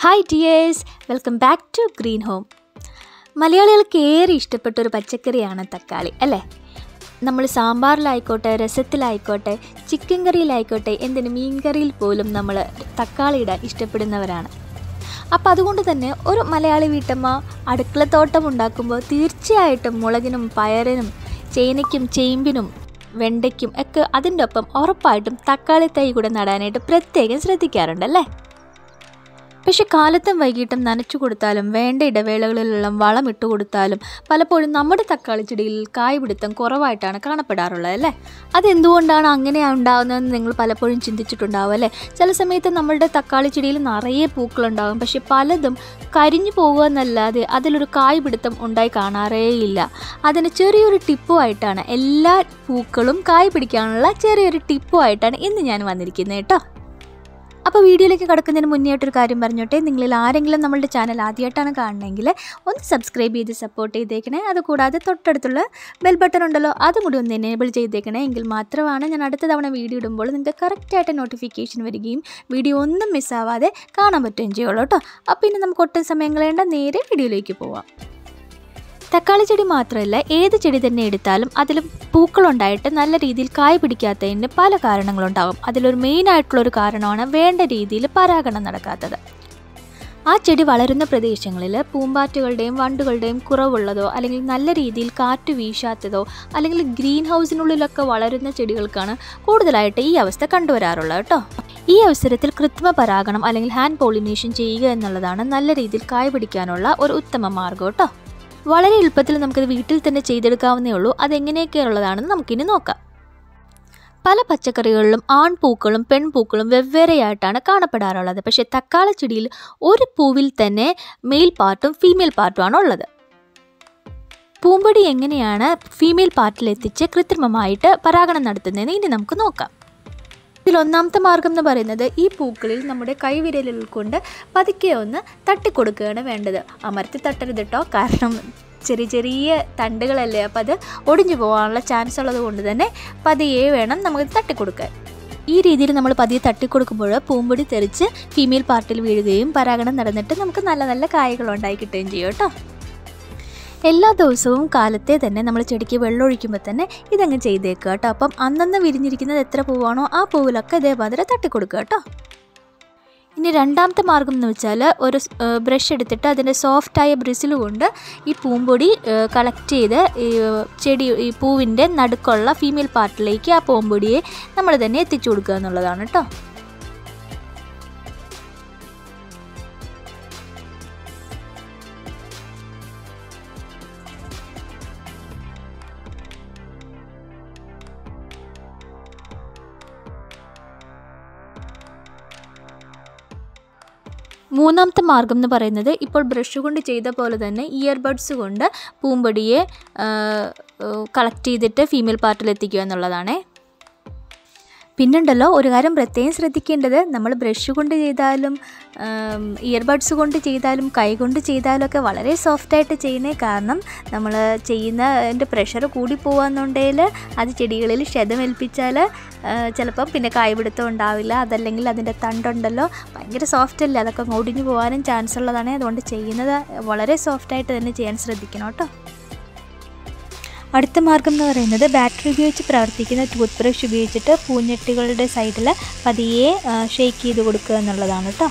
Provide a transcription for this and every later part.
hi dears welcome back to green home മലയാളികൾക്ക് ഏറെ ഇഷ്ടപ്പെട്ട ഒരു പച്ചക്കറിയാണ് തക്കാളി അല്ലേ നമ്മൾ സാമ്പാറിലായിക്കോട്ടെ രസത്തിലായിക്കോട്ടെ ചിക്കൻ കറിയിലായിക്കോട്ടെ എന്തിന് മീൻ കറിയിൽ പോലും നമ്മൾ തക്കാളി ഇടാൻ ഇഷ്ടപ്പെടുന്നവരാണ് അപ്പം അതുകൊണ്ട് തന്നെ ഒരു മലയാളി വീട്ടമ്മ അടുക്കളത്തോട്ടം ഉണ്ടാക്കുമ്പോൾ തീർച്ചയായിട്ടും മുളകിനും പയറിനും ചേനയ്ക്കും ചേമ്പിനും വെണ്ടയ്ക്കും ഒക്കെ അതിൻ്റെ ഒപ്പം ഉറപ്പായിട്ടും തക്കാളി തൈ കൂടെ നടാനായിട്ട് പ്രത്യേകം ശ്രദ്ധിക്കാറുണ്ടല്ലേ പക്ഷെ കാലത്തും വൈകിട്ടും നനച്ചു കൊടുത്താലും വേണ്ട ഇടവേളകളിലുള്ള വളം ഇട്ട് കൊടുത്താലും പലപ്പോഴും നമ്മുടെ തക്കാളി ചെടിയിൽ കായ് പിടുത്തം കുറവായിട്ടാണ് കാണപ്പെടാറുള്ളത് അല്ലേ അതെന്തുകൊണ്ടാണ് അങ്ങനെ ഉണ്ടാകുന്നതെന്ന് നിങ്ങൾ പലപ്പോഴും ചിന്തിച്ചിട്ടുണ്ടാവും അല്ലേ ചില സമയത്ത് നമ്മളുടെ തക്കാളി ചെടിയിൽ നിറയെ പൂക്കളുണ്ടാകും പക്ഷെ പലതും കരിഞ്ഞു പോകുക എന്നല്ലാതെ അതിലൊരു കായ് പിടുത്തം ഉണ്ടായി കാണാറേയില്ല അതിന് ചെറിയൊരു ടിപ്പുമായിട്ടാണ് എല്ലാ പൂക്കളും കായ് പിടിക്കാനുള്ള ചെറിയൊരു ടിപ്പുമായിട്ടാണ് ഇന്ന് ഞാൻ വന്നിരിക്കുന്നത് കേട്ടോ അപ്പോൾ വീഡിയോയിലേക്ക് കിടക്കുന്നതിന് മുന്നേ ആയിട്ടൊരു കാര്യം പറഞ്ഞോട്ടെ നിങ്ങളിൽ ആരെങ്കിലും നമ്മളുടെ ചാനൽ ആദ്യമായിട്ടാണ് കാണണമെങ്കിൽ ഒന്ന് സബ്സ്ക്രൈബ് ചെയ്ത് സപ്പോർട്ട് ചെയ്തേക്കണേ അതുകൂടാതെ തൊട്ടടുത്തുള്ള ബെൽ ബട്ടൺ ഉണ്ടല്ലോ അതും കൂടി ഒന്ന് എനേബിൾ ചെയ്തേക്കണേ എങ്കിൽ മാത്രമാണ് ഞാൻ അടുത്ത തവണ വീഡിയോ ഇടുമ്പോൾ നിങ്ങൾക്ക് കറക്റ്റായിട്ട് നോട്ടിഫിക്കേഷൻ വരികയും വീഡിയോ ഒന്നും മിസ്സാവാതെ കാണാൻ പറ്റുകയും ചെയ്യുള്ളൂ കേട്ടോ അപ്പോൾ ഇനി നമുക്ക് ഒട്ടും സമയം കളയേണ്ട നേരെ വീഡിയോയിലേക്ക് പോവാം തക്കാളി ചെടി മാത്രമല്ല ഏത് ചെടി തന്നെ എടുത്താലും അതിൽ പൂക്കളുണ്ടായിട്ട് നല്ല രീതിയിൽ കായ് പിടിക്കാത്തതിന് പല കാരണങ്ങളുണ്ടാകും അതിലൊരു മെയിൻ ആയിട്ടുള്ള ഒരു കാരണമാണ് വേണ്ട രീതിയിൽ പരാഗണം നടക്കാത്തത് ആ ചെടി വളരുന്ന പ്രദേശങ്ങളിൽ പൂമ്പാറ്റുകളുടെയും വണ്ടുകളുടെയും കുറവുള്ളതോ അല്ലെങ്കിൽ നല്ല രീതിയിൽ കാറ്റ് വീശാത്തതോ അല്ലെങ്കിൽ ഗ്രീൻ ഹൗസിനുള്ളിലൊക്കെ വളരുന്ന ചെടികൾക്കാണ് കൂടുതലായിട്ട് ഈ അവസ്ഥ കണ്ടുവരാറുള്ളത് കേട്ടോ ഈ അവസരത്തിൽ കൃത്രിമ പരാഗണം അല്ലെങ്കിൽ ഹാൻഡ് പോളിനേഷൻ ചെയ്യുക എന്നുള്ളതാണ് നല്ല രീതിയിൽ കായ് പിടിക്കാനുള്ള ഒരു ഉത്തമ മാർഗ്ഗം കേട്ടോ വളരെ എളുപ്പത്തിൽ നമുക്കത് വീട്ടിൽ തന്നെ ചെയ്തെടുക്കാവുന്നേ ഉള്ളൂ അതെങ്ങനെയൊക്കെയുള്ളതാണെന്ന് നമുക്കിനി നോക്കാം പല പച്ചക്കറികളിലും ആൺപൂക്കളും പെൺപൂക്കളും വെവ്വേറെയായിട്ടാണ് കാണപ്പെടാറുള്ളത് പക്ഷേ തക്കാളി ചെടിയിൽ ഒരു പൂവിൽ തന്നെ മെയിൽ പാർട്ടും ഫീമെയിൽ പാർട്ടുമാണ് ഉള്ളത് പൂമ്പൊടി എങ്ങനെയാണ് ഫീമെയിൽ പാർട്ടിലെത്തിച്ച് കൃത്രിമമായിട്ട് പരാഗണം നടത്തുന്നതെന്ന് ഇനി നമുക്ക് നോക്കാം ഇതിൽ ഒന്നാമത്തെ മാർഗം എന്ന് പറയുന്നത് ഈ പൂക്കളിൽ നമ്മുടെ കൈവിരലുകൾ കൊണ്ട് പതുക്കെ ഒന്ന് തട്ടിക്കൊടുക്കുകയാണ് വേണ്ടത് അമർത്തി തട്ടരുത് കേട്ടോ കാരണം ചെറിയ ചെറിയ തണ്ടുകളല്ലേ അപ്പോൾ അത് ഒടിഞ്ഞു പോകാനുള്ള ചാൻസ് ഉള്ളത് കൊണ്ട് തന്നെ പതിയെ വേണം നമുക്ക് തട്ടിക്കൊടുക്കാൻ ഈ രീതിയിൽ നമ്മൾ പതിയെ തട്ടിക്കൊടുക്കുമ്പോൾ പൂമ്പൊടി തെറിച്ച് ഫീമെയിൽ പാർട്ടിൽ വീഴുകയും പരാഗണം നടന്നിട്ട് നമുക്ക് നല്ല നല്ല കായകൾ ഉണ്ടായി കിട്ടുകയും ചെയ്യും കേട്ടോ എല്ലാ ദിവസവും കാലത്തെ തന്നെ നമ്മൾ ചെടിക്ക് വെള്ളം ഒഴിക്കുമ്പോൾ തന്നെ ഇതങ്ങ് ചെയ്തേക്കുക കേട്ടോ അപ്പം അന്നന്ന് വിരിഞ്ഞിരിക്കുന്നത് എത്ര പൂവാണോ ആ പൂവിലൊക്കെ ഇതേമാതിരി തട്ടിക്കൊടുക്കുക കേട്ടോ ഇനി രണ്ടാമത്തെ മാർഗം എന്ന് വെച്ചാൽ ഒരു ബ്രഷ് എടുത്തിട്ട് അതിൻ്റെ സോഫ്റ്റായ ബ്രിസിൽ കൊണ്ട് ഈ പൂമ്പൊടി കളക്ട് ചെയ്ത് ഈ ചെടി ഈ പൂവിൻ്റെ നടുക്കുള്ള ഫീമെയിൽ പാർട്ടിലേക്ക് ആ പൂമ്പൊടിയെ നമ്മൾ തന്നെ എത്തിച്ചു കൊടുക്കുക എന്നുള്ളതാണ് കേട്ടോ മൂന്നാമത്തെ മാർഗം എന്ന് പറയുന്നത് ഇപ്പോൾ ബ്രഷ് കൊണ്ട് ചെയ്ത പോലെ തന്നെ ഇയർബഡ്സ് കൊണ്ട് പൂമ്പൊടിയെ കളക്ട് ചെയ്തിട്ട് ഫീമെയിൽ പാർട്ടിൽ എത്തിക്കുക എന്നുള്ളതാണേ പിന്നുണ്ടല്ലോ ഒരു കാര്യം പ്രത്യേകം ശ്രദ്ധിക്കേണ്ടത് നമ്മൾ ബ്രഷ് കൊണ്ട് ചെയ്താലും ഇയർബഡ്സ് കൊണ്ട് ചെയ്താലും കൈ കൊണ്ട് ചെയ്താലും ഒക്കെ വളരെ സോഫ്റ്റായിട്ട് ചെയ്യുന്നേ കാരണം നമ്മൾ ചെയ്യുന്നതിൻ്റെ പ്രഷർ കൂടി പോകാന്നുണ്ടെങ്കിൽ അത് ചെടികളിൽ ക്ഷതമേൽപ്പിച്ചാൽ ചിലപ്പം പിന്നെ കായ്പിടുത്തം ഉണ്ടാവില്ല അതല്ലെങ്കിൽ അതിൻ്റെ തണ്ടുണ്ടല്ലോ ഭയങ്കര സോഫ്റ്റ് അല്ലേ അതൊക്കെ ഒടിഞ്ഞു പോകാനും ചാൻസ് ഉള്ളതാണ് അതുകൊണ്ട് ചെയ്യുന്നത് വളരെ സോഫ്റ്റായിട്ട് തന്നെ ചെയ്യാൻ ശ്രദ്ധിക്കണം കേട്ടോ അടുത്ത മാർഗം എന്ന് പറയുന്നത് ബാറ്ററി ഉപയോഗിച്ച് പ്രവർത്തിക്കുന്ന ടൂത്ത് ബ്രഷ് ഉപയോഗിച്ചിട്ട് പൂഞ്ഞെട്ടികളുടെ സൈഡിൽ പതിയെ ഷെയ്ക്ക് ചെയ്ത് കൊടുക്കുക എന്നുള്ളതാണ് കേട്ടോ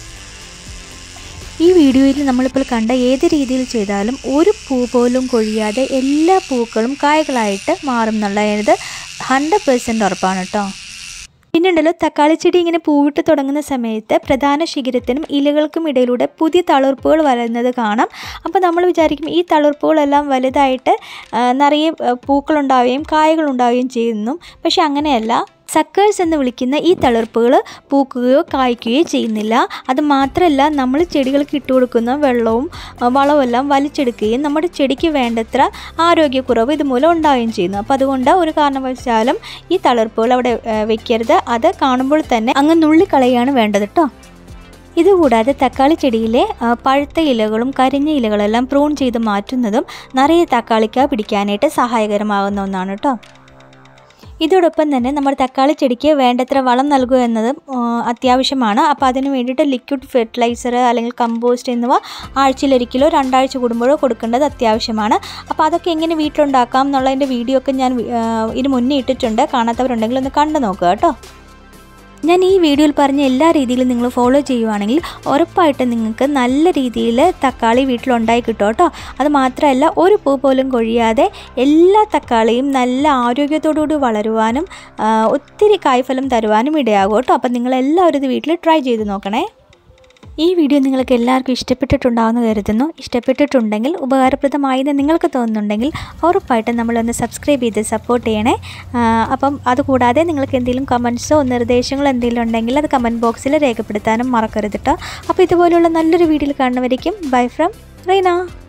ഈ വീഡിയോയിൽ നമ്മളിപ്പോൾ കണ്ട ഏത് രീതിയിൽ ചെയ്താലും ഒരു പൂ പോലും കൊഴിയാതെ എല്ലാ പൂക്കളും കായകളായിട്ട് മാറും എന്നുള്ളത് ഹൺഡ്രഡ് പെർസെൻറ്റ് ഉറപ്പാണ് കേട്ടോ പിന്നുണ്ടല്ലോ തക്കാളി ചെടി ഇങ്ങനെ പൂവിട്ട് തുടങ്ങുന്ന സമയത്ത് പ്രധാന ശിഖരത്തിനും ഇലകൾക്കും ഇടയിലൂടെ പുതിയ തളിർപ്പുകൾ വരുന്നത് കാണാം അപ്പോൾ നമ്മൾ വിചാരിക്കും ഈ തളിർപ്പുകളെല്ലാം വലുതായിട്ട് നിറയെ പൂക്കളുണ്ടാവുകയും കായകളുണ്ടാവുകയും ചെയ്യുന്നു പക്ഷെ അങ്ങനെയല്ല സക്കേഴ്സ് എന്ന് വിളിക്കുന്ന ഈ തളിർപ്പുകൾ പൂക്കുകയോ കായ്ക്കുകയോ ചെയ്യുന്നില്ല അത് മാത്രമല്ല നമ്മൾ ചെടികൾക്ക് ഇട്ട് കൊടുക്കുന്ന വെള്ളവും വളവും എല്ലാം വലിച്ചെടുക്കുകയും നമ്മുടെ ചെടിക്ക് വേണ്ടത്ര ആരോഗ്യക്കുറവ് ഇതുമൂലം ഉണ്ടാവുകയും ചെയ്യുന്നു അപ്പോൾ അതുകൊണ്ട് ഒരു കാരണവശാലും ഈ തളിർപ്പുകൾ അവിടെ വെക്കരുത് അത് കാണുമ്പോൾ തന്നെ അങ്ങ് നുള്ളിക്കളയാണ് വേണ്ടത് കേട്ടോ ഇതുകൂടാതെ തക്കാളി ചെടിയിലെ പഴുത്ത ഇലകളും കരിഞ്ഞ ഇലകളെല്ലാം പ്രൂൺ ചെയ്ത് മാറ്റുന്നതും നിറയെ തക്കാളിക്ക പിടിക്കാനായിട്ട് സഹായകരമാകുന്ന ഒന്നാണ് കേട്ടോ ഇതോടൊപ്പം തന്നെ നമ്മുടെ തക്കാളി ചെടിക്ക് വേണ്ടത്ര വളം നൽകുക എന്നതും ആ, അത്യാവശ്യമാണ് അപ്പോൾ അതിന് വേണ്ടിയിട്ട് ലിക്വിഡ് ഫെർട്ടിലൈസർ അല്ലെങ്കിൽ കമ്പോസ്റ്റ് എന്നിവ ആഴ്ചയിലൊരിക്കലോ രണ്ടാഴ്ച കൂടുമ്പോഴോ കൊടുക്കേണ്ടത് അത്യാവശ്യമാണ് അപ്പോൾ അതൊക്കെ എങ്ങനെ വീട്ടിലുണ്ടാക്കാം എന്നുള്ളതിൻ്റെ വീഡിയോ ഒക്കെ ഞാൻ ആ, ഇതിന് മുന്നേ ഇട്ടിട്ടുണ്ട് കാണാത്തവരുണ്ടെങ്കിൽ ഒന്ന് കണ്ടു നോക്കുക കേട്ടോ ഞാൻ ഈ വീഡിയോയിൽ പറഞ്ഞ എല്ലാ രീതിയിലും നിങ്ങൾ ഫോളോ ചെയ്യുവാണെങ്കിൽ ഉറപ്പായിട്ടും നിങ്ങൾക്ക് നല്ല രീതിയിൽ തക്കാളി വീട്ടിലുണ്ടായി കിട്ടും കേട്ടോ അത് മാത്രമല്ല ഒരു പൂ പോലും കൊഴിയാതെ എല്ലാ തക്കാളിയും നല്ല ആരോഗ്യത്തോടുകൂടി വളരുവാനും ആ, ഒത്തിരി കായ്ഫലം തരുവാനും ഇടയാകും കേട്ടോ അപ്പം നിങ്ങളെല്ലാവരും ഇത് വീട്ടിൽ ട്രൈ ചെയ്ത് നോക്കണേ ഈ വീഡിയോ നിങ്ങൾക്ക് എല്ലാവർക്കും ഇഷ്ടപ്പെട്ടിട്ടുണ്ടാവുമെന്ന് കരുതുന്നു ഇഷ്ടപ്പെട്ടിട്ടുണ്ടെങ്കിൽ ഉപകാരപ്രദമായി എന്ന് നിങ്ങൾക്ക് തോന്നുന്നുണ്ടെങ്കിൽ ഉറപ്പായിട്ടും നമ്മളൊന്ന് സബ്സ്ക്രൈബ് ചെയ്ത് സപ്പോർട്ട് ചെയ്യണേ ആ, അപ്പം അതുകൂടാതെ നിങ്ങൾക്ക് എന്തെങ്കിലും കമൻസോ നിർദ്ദേശങ്ങളോ എന്തെങ്കിലും ഉണ്ടെങ്കിൽ അത് കമൻറ്റ് ബോക്സിൽ രേഖപ്പെടുത്താനും മറക്കരുത് കേട്ടോ അപ്പോൾ ഇതുപോലുള്ള നല്ലൊരു വീഡിയോയിൽ കാണുന്നവരേക്കും ബൈ ഫ്രം റീന